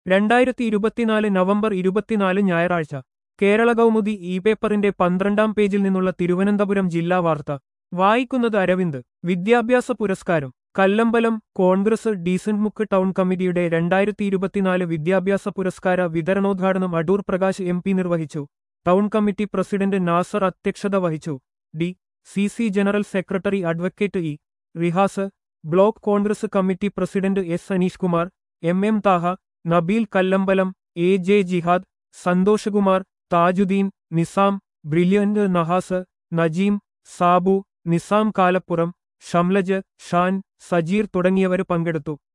രണ്ടായിരത്തി ഇരുപത്തിനാല് നവംബർ ഇരുപത്തിനാല് ഞായറാഴ്ച കേരള കൗമുദി ഇ പേപ്പറിന്റെ പന്ത്രണ്ടാം പേജിൽ നിന്നുള്ള തിരുവനന്തപുരം ജില്ലാ വാർത്ത വായിക്കുന്നത് അരവിന്ദ് വിദ്യാഭ്യാസ പുരസ്കാരം Kallambalam Congress Decent Mukku town കമ്മിറ്റിയുടെ രണ്ടായിരത്തി ഇരുപത്തിനാല് വിദ്യാഭ്യാസ പുരസ്കാര വിതരണോദ്ഘാടനം അടൂർ പ്രകാശ് എം പി നിർവഹിച്ചു ടൗൺ കമ്മിറ്റി പ്രസിഡന്റ് നാസർ അധ്യക്ഷത വഹിച്ചു D C C general secretary advocate E Rihas block Congress committee president S Aneesh Kumar M M Thaha Nabeel Kallambalam A J Jihad Santhoshkumar Thajuddin Nizam brilliant Nahas Najeem Sabu Nizam Kalappuram Shamlaj Shan Sajeer തുടങ്ങിയവർ പങ്കെടുത്തു